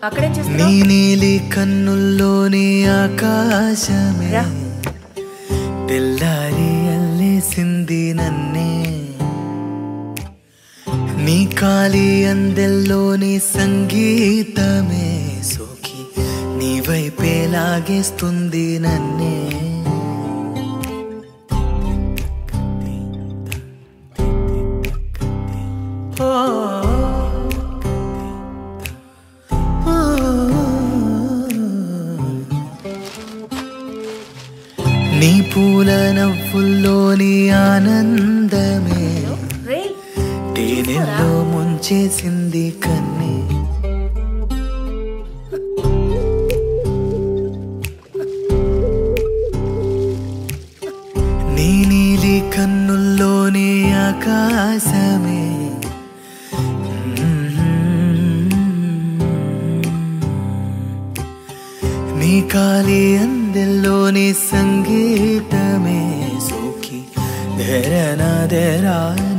అక్కడేం నీ చేస్తున్నావు నీలి కన్నుల్లోని ఆకాశమే రా. తెల్లారి అల్లేసింది నన్నే నీ కాలి అందెల్లోని సంగీతమే సోకి నీ వైపే లాగేస్తుంది నన్నే ఓ నీ పూల నవ్వుల్లోని ఆనందమే రే తేనెల్లో ముంచేసింది కన్నీ నీ నీలి కన్నుల్లోని ఆకాశమే నీ కాలి అందెల్లోని సంగీతమే సోకి ధరణ ధరా